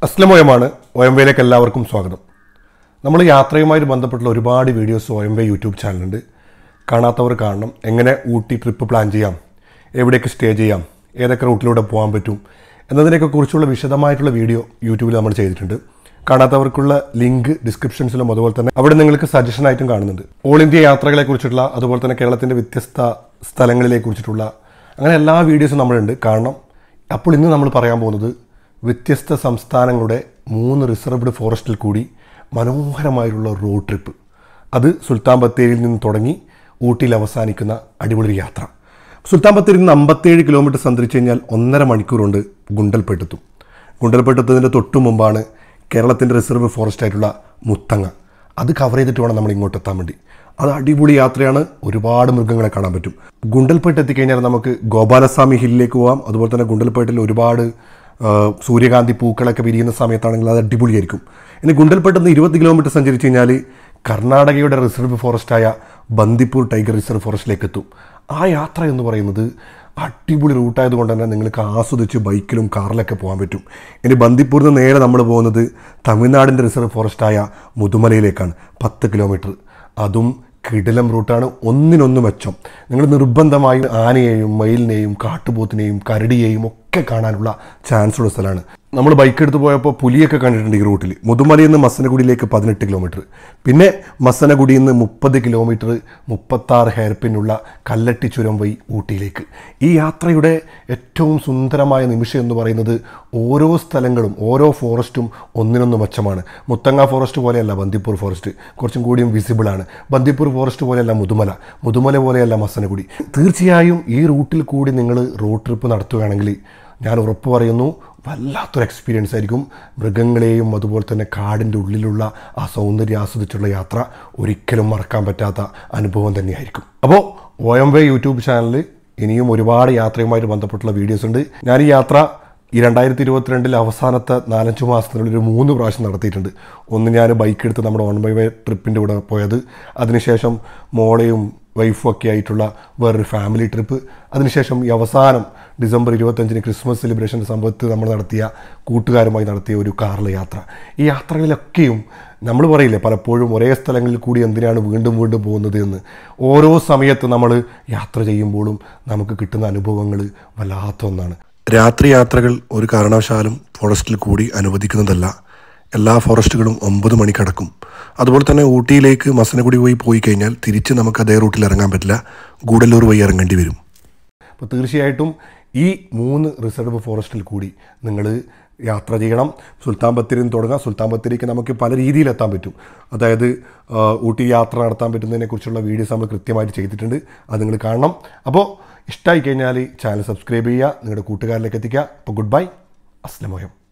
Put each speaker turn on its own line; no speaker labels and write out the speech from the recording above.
അസ്ലമോയമാണ് ഒയംവയിലേക്ക് എല്ലാവർക്കും സ്വാഗതം നമ്മൾ യാത്രയുമായി ബന്ധപ്പെട്ടുള്ള ഒരുപാട് വീഡിയോസ് ഒയംവേ യൂട്യൂബ് ചാനലുണ്ട് കാണാത്തവർ കാണണം എങ്ങനെ ഊട്ടി ട്രിപ്പ് പ്ലാൻ ചെയ്യാം എവിടെയൊക്കെ സ്റ്റേ ചെയ്യാം ഏതൊക്കെ റൂട്ടിലൂടെ പോകാൻ പറ്റും എന്നതിനെയൊക്കെ കുറിച്ചുള്ള വിശദമായിട്ടുള്ള വീഡിയോ യൂട്യൂബിൽ നമ്മൾ ചെയ്തിട്ടുണ്ട് കാണാത്തവർക്കുള്ള ലിങ്ക് ഡിസ്ക്രിപ്ഷൻസിലും അതുപോലെ തന്നെ അവിടെ നിങ്ങൾക്ക് സജഷൻ ആയിട്ടും കാണുന്നുണ്ട് ഓൾ ഇന്ത്യ യാത്രകളെ കുറിച്ചിട്ടുള്ള അതുപോലെ തന്നെ കേരളത്തിൻ്റെ വ്യത്യസ്ത സ്ഥലങ്ങളിലെ കുറിച്ചിട്ടുള്ള അങ്ങനെ എല്ലാ വീഡിയോസും നമ്മളുണ്ട് കാണണം അപ്പോൾ ഇന്ന് നമ്മൾ പറയാൻ പോകുന്നത് വ്യത്യസ്ത സംസ്ഥാനങ്ങളുടെ മൂന്ന് റിസർവ്ഡ് ഫോറസ്റ്റിൽ കൂടി മനോഹരമായിട്ടുള്ള റോഡ് ട്രിപ്പ് അത് സുൽത്താൻ ബത്തേരിയിൽ നിന്ന് തുടങ്ങി ഊട്ടിയിൽ അവസാനിക്കുന്ന അടിപൊളി ഒരു യാത്ര സുൽത്താൻ ബത്തേരിയിൽ നിന്ന് അമ്പത്തേഴ് കിലോമീറ്റർ സഞ്ചരിച്ചു കഴിഞ്ഞാൽ ഒന്നര മണിക്കൂർ കൊണ്ട് ഗുണ്ടൽപെട്ടെത്തും ഗുണ്ടൽപെട്ടെത്തുന്നതിൻ്റെ തൊട്ടു മുമ്പാണ് കേരളത്തിൻ്റെ റിസർവ് ഫോറസ്റ്റ് ആയിട്ടുള്ള മുത്തങ്ങ അത് കവർ ചെയ്തിട്ട് വേണം നമ്മൾ ഇങ്ങോട്ട് എത്താൻ വേണ്ടി അത് അടിപൊളി യാത്രയാണ് ഒരുപാട് മൃഗങ്ങളെ കാണാൻ പറ്റും ഗുണ്ടൽപേട്ട് എത്തിക്കഴിഞ്ഞാൽ നമുക്ക് ഗോപാലസ്വാമി ഹില്ലിലേക്ക് പോവാം അതുപോലെ തന്നെ ഗുണ്ടൽപേട്ടിൽ ഒരുപാട് ആ, സൂര്യകാന്തി പൂക്കളൊക്കെ വിരിയുന്ന സമയത്താണെങ്കിൽ അത് അടിപൊളിയായിരിക്കും ഇനി ഗുണ്ടൽപേട്ടിൽ നിന്ന് ഇരുപത് കിലോമീറ്റർ സഞ്ചരിച്ച് കഴിഞ്ഞാൽ കർണാടകയുടെ റിസർവ് ഫോറസ്റ്റായ ബന്ദിപ്പൂർ ടൈഗർ റിസർവ് ഫോറസ്റ്റിലേക്ക് എത്തും ആ യാത്ര എന്ന് പറയുന്നത് അടിപൊളി റൂട്ടായതുകൊണ്ട് തന്നെ നിങ്ങൾക്ക് ആസ്വദിച്ച് ബൈക്കിലും കാറിലൊക്കെ പോകാൻ പറ്റും ഇനി ബന്ദിപ്പൂരിൽ നിന്ന് നേരെ നമ്മൾ പോകുന്നത് തമിഴ്നാടിൻ്റെ റിസർവ് ഫോറസ്റ്റായ മുതുമലയിലേക്കാണ് പത്ത് കിലോമീറ്റർ അതും കിടിലം റൂട്ടാണ് ഒന്നിനൊന്ന് മെച്ചം നിങ്ങൾ നിർബന്ധമായും ആനയെയും മയിലിനെയും കാട്ടുപോത്തിനെയും കരടിയെയും ഒക്കെ കാണാനുള്ള ചാൻസ് ഉള്ള സ്ഥലമാണ് നമ്മൾ ബൈക്ക് എടുത്ത് പോയപ്പോൾ പുലിയൊക്കെ കണ്ടിട്ടുണ്ട് ഈ റൂട്ടിൽ മുതുമലയിൽ നിന്ന് മസനഗുഡിയിലേക്ക് പതിനെട്ട് കിലോമീറ്റർ പിന്നെ മസനഗുഡിയിൽ നിന്ന് മുപ്പത് കിലോമീറ്റർ മുപ്പത്താറ് ഹെയർപിനുള്ള കല്ലട്ടി ചുരം വഴി ഊട്ടിയിലേക്ക് ഈ യാത്രയുടെ ഏറ്റവും സുന്ദരമായ നിമിഷം എന്ന് പറയുന്നത് ഓരോ സ്ഥലങ്ങളും ഓരോ ഫോറസ്റ്റും ഒന്നിനൊന്ന് മെച്ചമാണ് മുത്തങ്ങ ഫോറസ്റ്റ് പോലെയല്ല ബന്ദിപ്പൂർ ഫോറസ്റ്റ് കുറച്ചും കൂടിയും വിസിബിൾ ആണ് ബന്ദിപ്പൂർ ഫോറസ്റ്റ് പോലെയല്ല മുതുമല മുതുമല പോലെയല്ല മസനഗുഡി തീർച്ചയായും ഈ റൂട്ടിൽ കൂടി നിങ്ങൾ റോഡ് ട്രിപ്പ് നടത്തുകയാണെങ്കിൽ ഞാൻ ഉറപ്പ് പറയുന്നു വല്ലാത്തൊരു എക്സ്പീരിയൻസ് ആയിരിക്കും മൃഗങ്ങളെയും അതുപോലെ തന്നെ കാടിൻ്റെ ഉള്ളിലുള്ള ആ സൗന്ദര്യം ആസ്വദിച്ചുള്ള യാത്ര ഒരിക്കലും മറക്കാൻ പറ്റാത്ത അനുഭവം തന്നെയായിരിക്കും അപ്പോൾ ഒ എം വേ യൂട്യൂബ് ചാനലിൽ ഇനിയും ഒരുപാട് യാത്രയുമായിട്ട് ബന്ധപ്പെട്ടുള്ള വീഡിയോസ് ഉണ്ട് ഞാൻ ഈ യാത്ര ഈ രണ്ടായിരത്തി ഇരുപത്തിരണ്ടിൽ അവസാനത്തെ നാലഞ്ച് മാസത്തിനുള്ളിൽ ഒരു മൂന്ന് പ്രാവശ്യം നടത്തിയിട്ടുണ്ട് ഒന്ന് ഞാൻ ബൈക്ക് എടുത്ത് നമ്മുടെ വൺ ബൈ വേ ട്രിപ്പിൻ്റെ കൂടെ പോയത് അതിനുശേഷം മോളെയും വൈഫും ഒക്കെ ആയിട്ടുള്ള വേറൊരു ഫാമിലി ട്രിപ്പ് അതിനുശേഷം ഈ അവസാനം ഡിസംബർ ഇരുപത്തഞ്ചിന് ക്രിസ്മസ് സെലിബ്രേഷൻ്റെ സംഭവത്ത് നമ്മൾ നടത്തിയ കൂട്ടുകാരുമായി നടത്തിയ ഒരു കാറിലെ യാത്ര ഈ യാത്രകളിലൊക്കെയും നമ്മൾ പറയില്ലേ പലപ്പോഴും ഒരേ സ്ഥലങ്ങളിൽ കൂടി എന്തിനാണ് വീണ്ടും വീണ്ടും പോകുന്നത് എന്ന് ഓരോ സമയത്ത് നമ്മൾ യാത്ര ചെയ്യുമ്പോഴും നമുക്ക് കിട്ടുന്ന അനുഭവങ്ങൾ വല്ലാത്ത ഒന്നാണ് രാത്രി യാത്രകൾ ഒരു കാരണവശാലും ഫോറസ്റ്റിൽ കൂടി അനുവദിക്കുന്നതല്ല എല്ലാ ഫോറസ്റ്റുകളും ഒമ്പത് മണിക്ക് അടക്കും അതുപോലെ തന്നെ ഊട്ടിയിലേക്ക് മസനഗുഡി വഴി പോയി കഴിഞ്ഞാൽ തിരിച്ച് നമുക്ക് അതേ റൂട്ടിൽ ഇറങ്ങാൻ പറ്റില്ല ഗൂഡല്ലൂർ വഴി ഇറങ്ങേണ്ടി വരും അപ്പോൾ തീർച്ചയായിട്ടും ഈ മൂന്ന് റിസർവ് ഫോറസ്റ്റിൽ കൂടി നിങ്ങൾ യാത്ര ചെയ്യണം സുൽത്താൻ ബത്തേരിയിൽ നിന്ന് തുടങ്ങാം സുൽത്താൻ ബത്തേരിക്ക് നമുക്ക് പല രീതിയിൽ എത്താൻ പറ്റും അതായത് ആ, ഊട്ടി യാത്ര നടത്താൻ പറ്റുന്നതിനെക്കുറിച്ചുള്ള വീഡിയോസ് നമ്മൾ കൃത്യമായിട്ട് ചെയ്തിട്ടുണ്ട് അത് നിങ്ങൾ കാണണം അപ്പോൾ ഇഷ്ടമായി കഴിഞ്ഞാൽ ചാനൽ സബ്സ്ക്രൈബ് ചെയ്യുക നിങ്ങളുടെ കൂട്ടുകാരിലേക്ക് എത്തിക്കുക അപ്പോൾ ഗുഡ് ബൈ അസ്ലമോയം